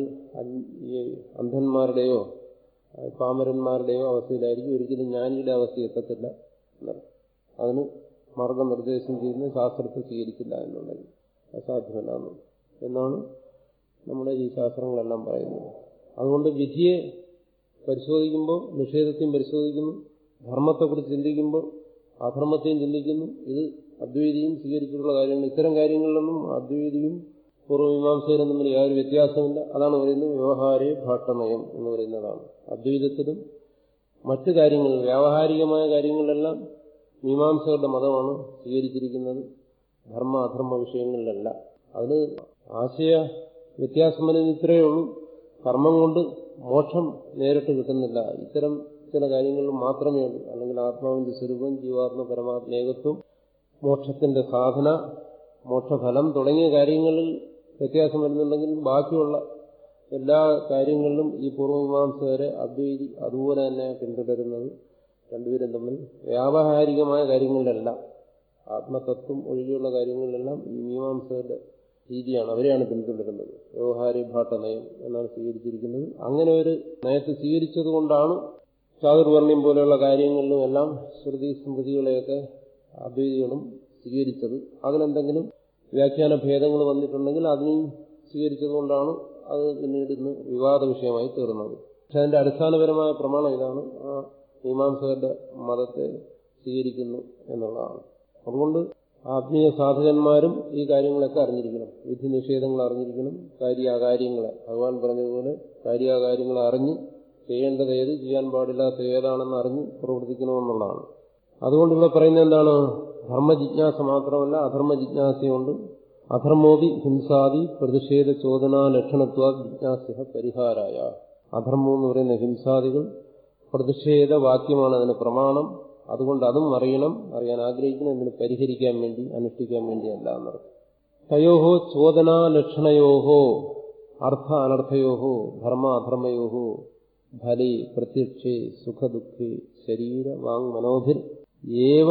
ഈ അന്ധന്മാരുടെയോ പാമരന്മാരുടെയോ അവസ്ഥയിലായിരിക്കും ഒരിക്കലും ജ്ഞാനിയുടെ അവസ്ഥ എത്തത്തില്ല എന്നർത്ഥം അതിന് മാർഗനിർദ്ദേശം ചെയ്യുന്ന ശാസ്ത്രത്തെ സ്വീകരിച്ചില്ല എന്നുണ്ടെങ്കിൽ അസാധ്യമല്ല എന്നാണ് നമ്മുടെ ഈ ശാസ്ത്രങ്ങളെല്ലാം പറയുന്നത് അതുകൊണ്ട് വിധിയെ പരിശോധിക്കുമ്പോൾ നിഷേധത്തെയും പരിശോധിക്കുന്നു ധർമ്മത്തെക്കുറിച്ച് ചിന്തിക്കുമ്പോൾ അധർമ്മത്തെയും ചിന്തിക്കുന്നു ഇത് അദ്വൈതിയും സ്വീകരിച്ചിട്ടുള്ള കാര്യങ്ങൾ ഇത്തരം കാര്യങ്ങളിലൊന്നും അദ്വൈതിയും പൂർവ്വമീമാംസകരും തമ്മിൽ യാതൊരു വ്യത്യാസമില്ല അതാണ് പറയുന്നത് വ്യവഹാരേ ഭാട്ടനയം എന്ന് പറയുന്നതാണ് അദ്വൈതത്തിലും മറ്റു കാര്യങ്ങളിൽ വ്യാവഹാരികമായ കാര്യങ്ങളിലെല്ലാം മീമാംസകരുടെ മതമാണ് സ്വീകരിച്ചിരിക്കുന്നത് ധർമ്മ അധർമ്മ വിഷയങ്ങളിലല്ല അതിന് ആശയ വ്യത്യാസം വരുന്ന ഇത്രയേ ഉള്ളൂ കർമ്മം കൊണ്ട് മോക്ഷം നേരിട്ട് കിട്ടുന്നില്ല ഇത്തരം ചില കാര്യങ്ങളിൽ മാത്രമേ ഉള്ളൂ അല്ലെങ്കിൽ ആത്മാവിന്റെ സ്വരൂപം ജീവാത്മ പരമാത്മേകത്വം മോക്ഷത്തിന്റെ സാധന മോക്ഷഫലം തുടങ്ങിയ കാര്യങ്ങളിൽ വ്യത്യാസം വരുന്നുണ്ടെങ്കിൽ ബാക്കിയുള്ള എല്ലാ കാര്യങ്ങളിലും ഈ പൂർവ്വമീമാംസകരെ അദ്വൈതി അതുപോലെ തന്നെ പിന്തുടരുന്നത് രണ്ടുപേരും തമ്മിൽ വ്യാവഹാരികമായ കാര്യങ്ങളിലെല്ലാം ആത്മതത്വം ഒഴികെയുള്ള കാര്യങ്ങളിലെല്ലാം ഈ മീമാംസകരുടെ രീതിയാണ് അവരെയാണ് പിന്തുടരുന്നത് വ്യവഹാരി ഭാട്ട നയം എന്നാണ് സ്വീകരിച്ചിരിക്കുന്നത് അങ്ങനെ ഒരു നയത്തെ സ്വീകരിച്ചത് കൊണ്ടാണ് ചാതുർവർണ്ണ്യം പോലെയുള്ള കാര്യങ്ങളിലും എല്ലാം ശ്രുതി സ്മൃതികളെയൊക്കെ അദ്വൈതികളും സ്വീകരിച്ചത് അതിനെന്തെങ്കിലും വ്യാഖ്യാന ഭേദങ്ങൾ വന്നിട്ടുണ്ടെങ്കിൽ അതിനെയും സ്വീകരിച്ചതുകൊണ്ടാണ് അത് പിന്നീട് ഇന്ന് വിവാദ വിഷയമായി തീർന്നത് പക്ഷെ അതിന്റെ അടിസ്ഥാനപരമായ പ്രമാണം ഇതാണ് ആ മീമാംസകരുടെ മതത്തെ സ്വീകരിക്കുന്നു എന്നുള്ളതാണ് അതുകൊണ്ട് ആത്മീയ സാധകന്മാരും ഈ കാര്യങ്ങളൊക്കെ അറിഞ്ഞിരിക്കണം വിധി നിഷേധങ്ങൾ അറിഞ്ഞിരിക്കണം കാര്യാകാര്യങ്ങളെ ഭഗവാൻ പറഞ്ഞതുപോലെ കാര്യാകാര്യങ്ങളെ അറിഞ്ഞ് ചെയ്യേണ്ടത് ഏത് ചെയ്യാൻ പാടില്ലാത്ത ഏതാണെന്ന് അറിഞ്ഞ് പ്രവർത്തിക്കണമെന്നുള്ളതാണ് അതുകൊണ്ട് ഇവിടെ പറയുന്നത് എന്താണ് ധർമ്മജിജ്ഞാസ മാത്രമല്ല അധർമ്മ ജിജ്ഞാസയുണ്ട് അധർമ്മോപി ഹിംസാദി പ്രതിഷേധ ചോദനാ ലക്ഷണത്വ ജിജ്ഞാസ്യ പരിഹാരായ അധർമ്മം എന്ന് പറയുന്ന ഹിംസാദികൾ പ്രതിഷേധ വാക്യമാണ് അതിന് പ്രമാണം അതുകൊണ്ട് അതും അറിയണം അറിയാൻ ആഗ്രഹിക്കണം ഇതിന് പരിഹരിക്കാൻ വേണ്ടി അനുഷ്ഠിക്കാൻ വേണ്ടിയല്ല എന്നർത്ഥം തയോഹോ ചോദനാ ലക്ഷണയോഹോ അർത്ഥ അനർത്ഥയോഹോ ധർമ്മ അധർമ്മയോഹോ ഫലേ പ്രത്യക്ഷേ സുഖദുഃഖേ ശരീര വാങ് മനോഭിർ ഏവ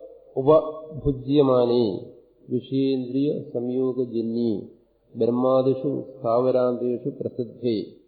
ഉപഭുജ്യമാനേ വിഷയേന്ദ്രിയ സംയോഗജന്യേ ബ്രഹ്മാദിഷു സ്ഥാവരാന്തേഷു പ്രസിദ്ധേ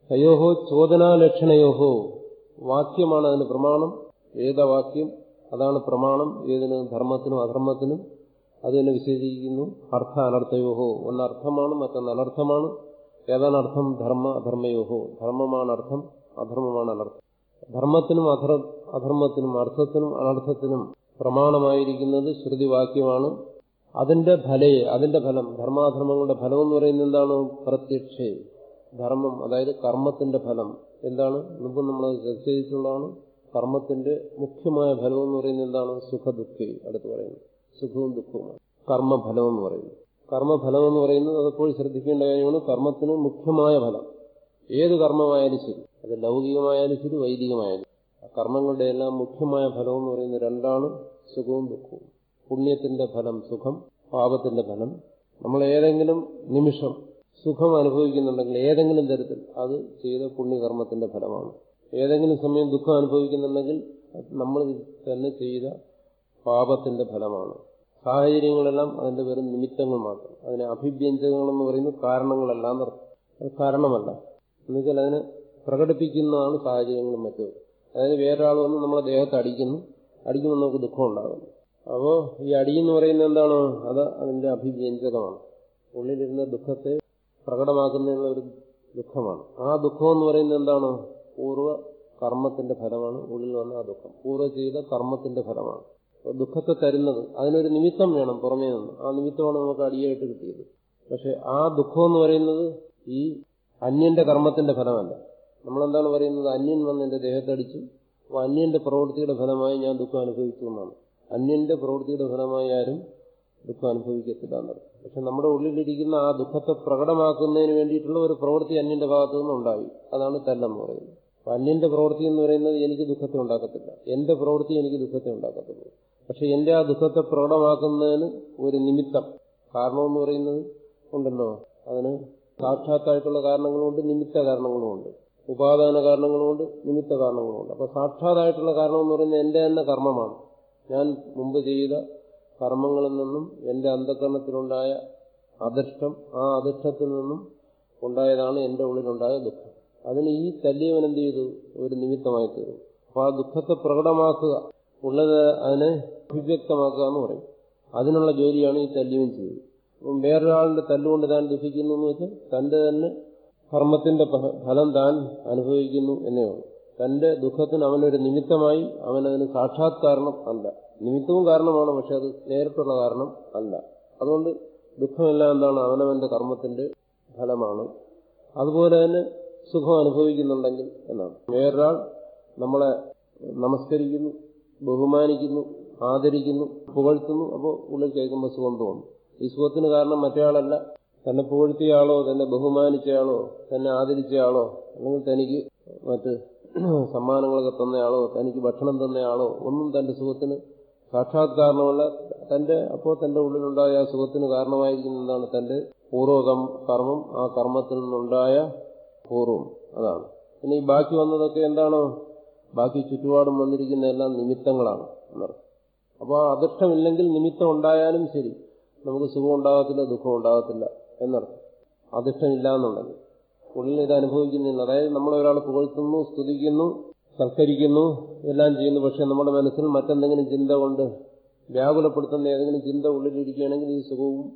തയോഹോ ചോദനാലക്ഷണയോഹോ വാക്യമാണ് അതിന് പ്രമാണം വേദവാക്യം അതാണ് പ്രമാണം ഏതിന് ധർമ്മത്തിനും അധർമ്മത്തിനും അത് തന്നെ വിശേഷിക്കുന്നു അർത്ഥ അനർത്ഥയോഹോ ഒന്ന് അർത്ഥമാണ് മറ്റൊന്ന് അനർത്ഥമാണ് ഏതാണ് അർത്ഥം ധർമ്മ അധർമ്മയോഹോ ധർമ്മമാണ് അർത്ഥം അധർമ്മമാണ് അനർത്ഥം ധർമ്മത്തിനും അധർ അധർമ്മത്തിനും അർത്ഥത്തിനും അനർത്ഥത്തിനും പ്രമാണമായിരിക്കുന്നത് ശ്രുതിവാക്യമാണ് അതിന്റെ ഫലയെ അതിന്റെ ഫലം ധർമാധർമ്മങ്ങളുടെ ഫലം എന്ന് പറയുന്നത് എന്താണ് പ്രത്യക്ഷേ ധർമ്മം അതായത് കർമ്മത്തിന്റെ ഫലം എന്താണ് മുമ്പ് നമ്മൾ ചർച്ച ചെയ്തിട്ടുള്ളതാണ് കർമ്മത്തിന്റെ മുഖ്യമായ ഫലം എന്ന് പറയുന്നത് എന്താണ് സുഖദുഃഖി അടുത്ത് പറയുന്നത് സുഖവും ദുഃഖവുമാണ് കർമ്മഫലം എന്ന് പറയുന്നത് കർമ്മഫലം എന്ന് പറയുന്നത് അതെപ്പോഴും ശ്രദ്ധിക്കേണ്ട കാര്യമാണ് കർമ്മത്തിന് മുഖ്യമായ ഫലം ഏത് കർമ്മമായാലും ശരി അത് ലൗകികമായാലും ശരി വൈദികമായാലും ആ കർമ്മങ്ങളുടെ എല്ലാം മുഖ്യമായ ഫലം എന്ന് പറയുന്നത് രണ്ടാണ് സുഖവും ദുഃഖവും പുണ്യത്തിന്റെ ഫലം സുഖം പാപത്തിന്റെ ഫലം നമ്മൾ ഏതെങ്കിലും നിമിഷം സുഖം അനുഭവിക്കുന്നുണ്ടെങ്കിൽ ഏതെങ്കിലും തരത്തിൽ അത് ചെയ്ത പുണ്യകർമ്മത്തിന്റെ ഫലമാണ് ഏതെങ്കിലും സമയം ദുഃഖം അനുഭവിക്കുന്നുണ്ടെങ്കിൽ നമ്മൾ തന്നെ ചെയ്ത പാപത്തിന്റെ ഫലമാണ് സാഹചര്യങ്ങളെല്ലാം അതിന്റെ വെറും നിമിത്തങ്ങൾ മാത്രം അതിനെ അഭിവ്യഞ്ജകങ്ങൾ എന്ന് പറയുന്നത് കാരണങ്ങളല്ല എന്നർത്ഥം അത് കാരണമല്ല എന്നുവെച്ചാൽ അതിനെ പ്രകടിപ്പിക്കുന്നതാണ് സാഹചര്യങ്ങളും മറ്റും അതായത് വേറൊരാൾ വന്ന് നമ്മളെ ദേഹത്ത് അടിക്കുന്നു അടിക്കുമ്പോൾ നമുക്ക് ദുഃഖം ഉണ്ടാകുന്നു അപ്പോ ഈ അടിയെന്ന് പറയുന്നത് എന്താണ് അത് അതിന്റെ അഭിവ്യഞ്ജകമാണ് ഉള്ളിലിരുന്ന ദുഃഖത്തെ പ്രകടമാക്കുന്നതിനുള്ള ഒരു ദുഃഖമാണ് ആ ദുഃഖം എന്ന് പറയുന്നത് എന്താണ് പൂർവ്വ കർമ്മത്തിന്റെ ഫലമാണ് ഉള്ളിൽ വന്ന ആ ദുഃഖം പൂർവ്വ ചെയ്ത കർമ്മത്തിന്റെ ഫലമാണ് ദുഃഖത്തെ തരുന്നത് അതിനൊരു നിമിത്തം വേണം പുറമേ നിന്ന് ആ നിമിത്തമാണ് നമുക്ക് അടിയായിട്ട് കിട്ടിയത് പക്ഷെ ആ ദുഃഖം എന്ന് പറയുന്നത് ഈ അന്യന്റെ കർമ്മത്തിന്റെ ഫലമല്ല നമ്മളെന്താണ് പറയുന്നത് അന്യൻ വന്ന് എന്റെ ദേഹത്തടിച്ചു അപ്പൊ അന്യന്റെ പ്രവൃത്തിയുടെ ഫലമായി ഞാൻ ദുഃഖം അനുഭവിച്ചു എന്നാണ് അന്യന്റെ പ്രവൃത്തിയുടെ ഫലമായി ആരും ദുഃഖം അനുഭവിക്കത്തില്ല എന്നർത്ഥം പക്ഷെ നമ്മുടെ ഉള്ളിലിരിക്കുന്ന ആ ദുഃഖത്തെ പ്രകടമാക്കുന്നതിന് വേണ്ടിയിട്ടുള്ള ഒരു പ്രവൃത്തി അന്യന്റെ ഭാഗത്തു നിന്നുണ്ടായി അതാണ് തല്ലെന്ന് പറയുന്നത് അപ്പൊ അന്യന്റെ പ്രവൃത്തി എന്ന് പറയുന്നത് എനിക്ക് ദുഃഖത്തെ ഉണ്ടാക്കത്തില്ല എന്റെ പ്രവൃത്തി എനിക്ക് ദുഃഖത്തെ ഉണ്ടാക്കത്തുള്ളൂ പക്ഷെ എന്റെ ആ ദുഃഖത്തെ പ്രകടമാക്കുന്നതിന് ഒരു നിമിത്തം കാരണമെന്ന് പറയുന്നത് ഉണ്ടല്ലോ അതിന് സാക്ഷാത്തായിട്ടുള്ള കാരണങ്ങളുമുണ്ട് നിമിത്ത കാരണങ്ങളുമുണ്ട് ഉപാദാന കാരണങ്ങളുമുണ്ട് നിമിത്ത കാരണങ്ങളുമുണ്ട് അപ്പൊ സാക്ഷാത്തായിട്ടുള്ള കാരണം എന്ന് പറയുന്നത് എന്റെ തന്നെ കർമ്മമാണ് ഞാൻ മുമ്പ് ചെയ്ത കർമ്മങ്ങളിൽ നിന്നും എന്റെ അന്ധകരണത്തിലുണ്ടായ അദൃഷ്ടം ആ അദൃഷ്ടത്തിൽ നിന്നും ഉണ്ടായതാണ് എന്റെ ഉള്ളിലുണ്ടായ ദുഃഖം അതിന് ഈ തല്ലിയവൻ എന്ത് ചെയ്തു ഒരു നിമിത്തമായി തീർന്നു അപ്പൊ ആ ദുഃഖത്തെ പ്രകടമാക്കുക ഉള്ളത് അതിനെ അഭിവ്യക്തമാക്കുക എന്ന് പറയും അതിനുള്ള ജോലിയാണ് ഈ തല്ലിയവൻ ചെയ്തത് അപ്പം വേറൊരാളിന്റെ തല്ലുകൊണ്ട് താൻ ദുഃഖിക്കുന്നു എന്ന് വെച്ചാൽ തന്റെ തന്നെ കർമ്മത്തിന്റെ ഫലം താൻ അനുഭവിക്കുന്നു എന്നേ ഉള്ളൂ തന്റെ ദുഃഖത്തിന് അവനൊരു നിമിത്തമായി അവനതിന് സാക്ഷാത് കാരണം അല്ല നിമിത്തവും കാരണമാണ് പക്ഷെ അത് നേരിട്ടുള്ള കാരണം അല്ല അതുകൊണ്ട് ദുഃഖമെല്ലാം എന്താണ് അവനവന്റെ കർമ്മത്തിന്റെ ഫലമാണ് അതുപോലെ തന്നെ സുഖം അനുഭവിക്കുന്നുണ്ടെങ്കിൽ എന്നാണ് വേറൊരാൾ നമ്മളെ നമസ്കരിക്കുന്നു ബഹുമാനിക്കുന്നു ആദരിക്കുന്നു പുകഴ്ത്തുന്നു അപ്പോൾ ഉള്ളിൽ കേൾക്കുമ്പോൾ സുഖം തോന്നും ഈ സുഖത്തിന് കാരണം മറ്റേയാളല്ല തന്നെ പുകഴ്ത്തിയയാളോ തന്നെ ബഹുമാനിച്ചയാളോ തന്നെ ആദരിച്ചയാളോ അല്ലെങ്കിൽ തനിക്ക് മറ്റ് സമ്മാനങ്ങളൊക്കെ തന്നയാളോ തനിക്ക് ഭക്ഷണം തന്നയാളോ ഒന്നും തന്റെ സുഖത്തിന് സാക്ഷാത് കാരണമല്ല തന്റെ അപ്പോൾ തന്റെ ഉള്ളിലുണ്ടായ ആ സുഖത്തിന് കാരണമായിരിക്കുന്ന എന്താണ് തന്റെ പൂർവ്വ കർമ്മം ആ കർമ്മത്തിൽ നിന്നുണ്ടായ പൂർവ്വം അതാണ് പിന്നെ ഈ ബാക്കി വന്നതൊക്കെ എന്താണോ ബാക്കി ചുറ്റുപാടും വന്നിരിക്കുന്ന എല്ലാം നിമിത്തങ്ങളാണ് എന്നർത്ഥം അപ്പോൾ ആ അദൃഷ്ടമില്ലെങ്കിൽ നിമിത്തം ഉണ്ടായാലും ശരി നമുക്ക് സുഖം ഉണ്ടാകത്തില്ല ദുഃഖം ഉണ്ടാകത്തില്ല എന്നർത്ഥം അദൃഷ്ടമില്ല എന്നുണ്ടെങ്കിൽ ഉള്ളിൽ ഇത് അനുഭവിക്കുന്നില്ല അതായത് നമ്മളെ ഒരാൾ പുകഴ്ത്തുന്നു സ്തുതിക്കുന്നു സൽക്കരിക്കുന്നു എല്ലാം ചെയ്യുന്നു പക്ഷെ നമ്മുടെ മനസ്സിൽ മറ്റെന്തെങ്കിലും ചിന്ത കൊണ്ട് വ്യാകുലപ്പെടുത്തുന്ന ഏതെങ്കിലും ചിന്ത ഉള്ളിലിരിക്കുകയാണെങ്കിൽ ഈ സുഖവും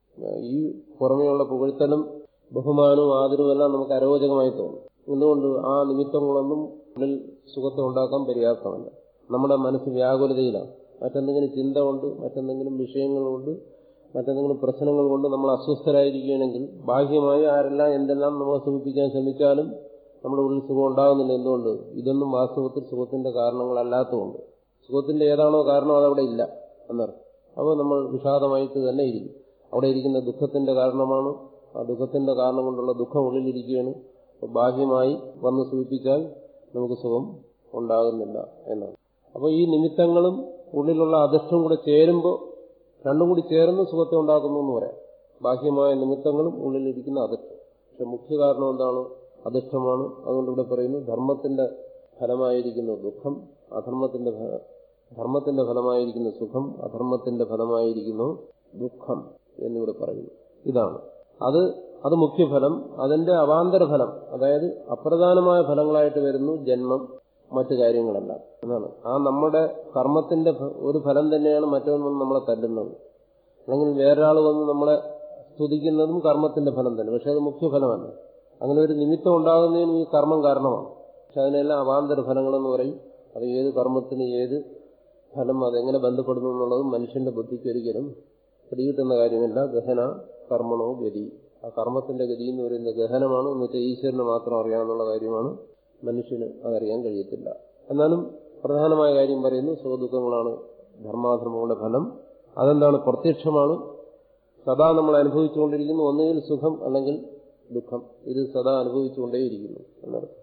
ഈ പുറമെയുള്ള പുകഴ്ത്തലും ബഹുമാനവും ആദരവും എല്ലാം നമുക്ക് അരോചകമായി തോന്നും എന്തുകൊണ്ട് ആ നിമിത്തങ്ങളൊന്നും ഉള്ളിൽ സുഖത്തെ ഉണ്ടാക്കാൻ പര്യാപ്തമല്ല നമ്മുടെ മനസ്സ് വ്യാകുലതയിലാണ് മറ്റെന്തെങ്കിലും ചിന്ത കൊണ്ട് മറ്റെന്തെങ്കിലും വിഷയങ്ങൾ കൊണ്ട് മറ്റെന്തെങ്കിലും പ്രശ്നങ്ങൾ കൊണ്ട് നമ്മൾ അസ്വസ്ഥരായിരിക്കുകയാണെങ്കിൽ ബാഹ്യമായി ആരെല്ലാം എന്തെല്ലാം നമ്മളെ സുഖിപ്പിക്കാൻ ശ്രമിച്ചാലും നമ്മുടെ ഉള്ളിൽ സുഖം ഉണ്ടാകുന്നില്ല എന്തുകൊണ്ട് ഇതൊന്നും വാസ്തവത്തിൽ സുഖത്തിന്റെ കാരണങ്ങളല്ലാത്തതുകൊണ്ട് സുഖത്തിന്റെ ഏതാണോ കാരണം അതവിടെ ഇല്ല എന്നർത്ഥം അപ്പോൾ നമ്മൾ വിഷാദമായിട്ട് തന്നെ ഇരിക്കും അവിടെ ഇരിക്കുന്ന ദുഃഖത്തിന്റെ കാരണമാണ് ആ ദുഃഖത്തിന്റെ കാരണം കൊണ്ടുള്ള ദുഃഖം ഉള്ളിലിരിക്കുകയാണ് അപ്പോൾ ബാഹ്യമായി വന്ന് സൂചിപ്പിച്ചാൽ നമുക്ക് സുഖം ഉണ്ടാകുന്നില്ല എന്നാണ് അപ്പോൾ ഈ നിമിത്തങ്ങളും ഉള്ളിലുള്ള അദൃഷ്ടം കൂടെ ചേരുമ്പോൾ രണ്ടും കൂടി ചേർന്ന് സുഖത്തെ ഉണ്ടാക്കുന്നു എന്ന് പറയാം ബാഹ്യമായ നിമിത്തങ്ങളും ഉള്ളിലിരിക്കുന്ന അദൃഷ്ടം പക്ഷെ മുഖ്യ കാരണം എന്താണ് അദൃഷ്ടമാണ് അതുകൊണ്ട് ഇവിടെ പറയുന്നു ധർമ്മത്തിന്റെ ഫലമായിരിക്കുന്ന ദുഃഖം അധർമ്മത്തിന്റെ ധർമ്മത്തിന്റെ ഫലമായിരിക്കുന്ന സുഖം അധർമ്മത്തിന്റെ ഫലമായിരിക്കുന്നു ദുഃഖം എന്നിവിടെ പറയുന്നു ഇതാണ് അത് അത് മുഖ്യഫലം അതിന്റെ അവാന്തര ഫലം അതായത് അപ്രധാനമായ ഫലങ്ങളായിട്ട് വരുന്നു ജന്മം മറ്റു കാര്യങ്ങളെല്ലാം എന്നാണ് ആ നമ്മുടെ കർമ്മത്തിന്റെ ഫ- ഒരു ഫലം തന്നെയാണ് മറ്റൊന്നും നമ്മളെ തല്ലുന്നത് അല്ലെങ്കിൽ വേറൊരാൾ വന്ന് നമ്മളെ സ്തുതിക്കുന്നതും കർമ്മത്തിന്റെ ഫലം തന്നെ പക്ഷെ അത് മുഖ്യഫലമല്ല അങ്ങനെ ഒരു നിമിത്തം ഉണ്ടാകുന്നതിന് ഈ കർമ്മം കാരണമാണ് പക്ഷെ അതിനെല്ലാം അവാന്തര ഫലങ്ങളെന്ന് പറയും അത് ഏത് കർമ്മത്തിന് ഏത് ഫലം അതെങ്ങനെ ബന്ധപ്പെടുന്നു എന്നുള്ളത് മനുഷ്യന്റെ ബുദ്ധിക്ക് ഒരിക്കലും പിടികിട്ടുന്ന കാര്യമല്ല ഗഹന കർമ്മണോ ഗതി ആ കർമ്മത്തിന്റെ ഗതി എന്ന് പറയുന്നത് ഗഹനമാണ് എന്നുവെച്ചാൽ ഈശ്വരന് മാത്രം അറിയാവുന്ന കാര്യമാണ് മനുഷ്യന് അതറിയാൻ കഴിയത്തില്ല എന്നാലും പ്രധാനമായ കാര്യം പറയുന്നു സുഖദുഃഖങ്ങളാണ് ധർമാധർമ്മങ്ങളുടെ ഫലം അതെന്താണ് പ്രത്യക്ഷമാണ് സദാ നമ്മൾ അനുഭവിച്ചുകൊണ്ടിരിക്കുന്നു ഒന്നുകിൽ സുഖം അല്ലെങ്കിൽ ദുഃഖം ഇത് സദാ അനുഭവിച്ചുകൊണ്ടേയിരിക്കുന്നു എന്നർത്ഥം